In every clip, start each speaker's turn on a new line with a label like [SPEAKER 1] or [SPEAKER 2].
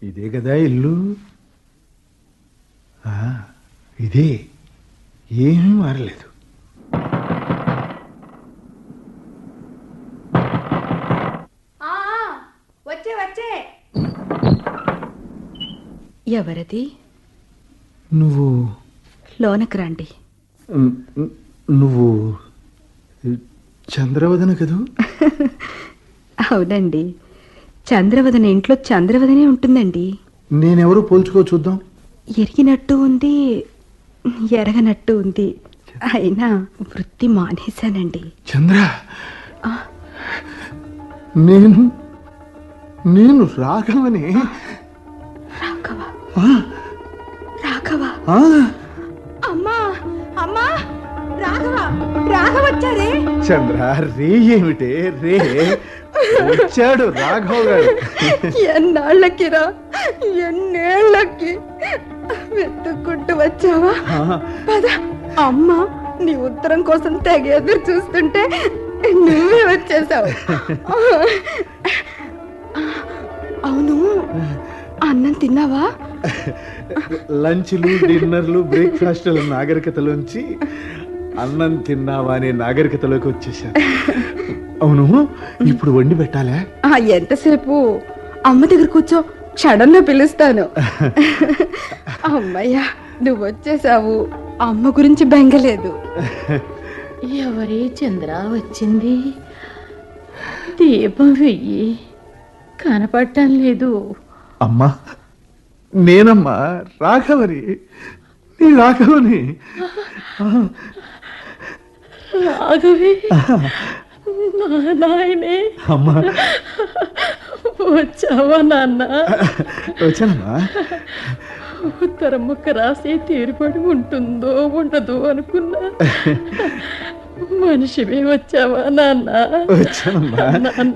[SPEAKER 1] ఇదే కదా ఇల్లు ఆ, ఇదే ఏమీ మారలేదు
[SPEAKER 2] ఆ, వచ్చే వచ్చే
[SPEAKER 3] ఎవరది
[SPEAKER 1] నువ్వు
[SPEAKER 3] లోనకు రండి
[SPEAKER 1] ను- ను- నువ్వు చంద్రవదన కదూ
[SPEAKER 3] అవునండి చంద్రవదన ఇంట్లో చంద్రవదనే ఉంటుందండి
[SPEAKER 1] నేనెవరో పోల్చుకో చూద్దాం
[SPEAKER 3] ఎరిగినట్టు ఉంది ఎరగనట్టు ఉంది అయినా వృత్తి మానేశానండి
[SPEAKER 1] చంద్ర నేను నేను రాఘవని
[SPEAKER 3] రాఘవ
[SPEAKER 1] ఆ,
[SPEAKER 3] రాఘవ
[SPEAKER 1] ఆ,
[SPEAKER 3] అమ్మా అమ్మా రాఘవ రాఘవ వచ్చారే
[SPEAKER 1] చంద్ర రే ఏమిటే రే వచ్చాడు రాఘవ గారు
[SPEAKER 3] ఎన్నాళ్ళకిరా ఎన్నేళ్ళకి వెతుక్కుంటూ వచ్చావా
[SPEAKER 1] ఆ,
[SPEAKER 3] పద అమ్మ నీ ఉత్తరం కోసం తెగ ఎదురు చూస్తుంటే నువ్వే వచ్చేసావు అవును అన్నం తిన్నావా
[SPEAKER 1] లంచ్లు డిన్నర్లు బ్రేక్ఫాస్ట్ల నాగరికతలోంచి అన్నం తిన్నావా అనే నాగరికతలోకి వచ్చేసాను అవును ఇప్పుడు వండి పెట్టాలా
[SPEAKER 3] ఆ, ఎంతసేపు అమ్మ దగ్గర కూర్చో క్షణంలో పిలుస్తాను అమ్మయ్యా నువ్వు వచ్చేసావు అమ్మ గురించి బెంగలేదు
[SPEAKER 2] ఎవరి చంద్ర వచ్చింది దీపం వెయ్యి కనపడటం లేదు
[SPEAKER 1] అమ్మా నేనమ్మా రాఘవని నీ రాఘవని
[SPEAKER 2] రాఘవే నా నాయనే
[SPEAKER 1] అమ్మా
[SPEAKER 2] వచ్చావా నాన్న
[SPEAKER 1] వచ్చానమ్మా
[SPEAKER 2] ఉత్తరం ముక్క రాసి తీరుపడి ఉంటుందో ఉండదో అనుకున్నా మనిషివే వచ్చావా నాన్న
[SPEAKER 1] వచ్చానమ్మా
[SPEAKER 2] నాన్న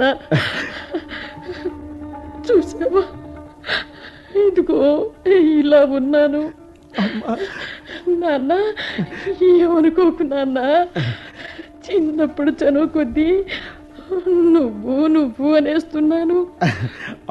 [SPEAKER 2] చూసావా ఇదిగో ఇలా ఉన్నాను నాన్న ఏమనుకోకు నాన్న చిన్నప్పుడు చనువు కొద్దీ నువ్వు నువ్వు అనేస్తున్నాను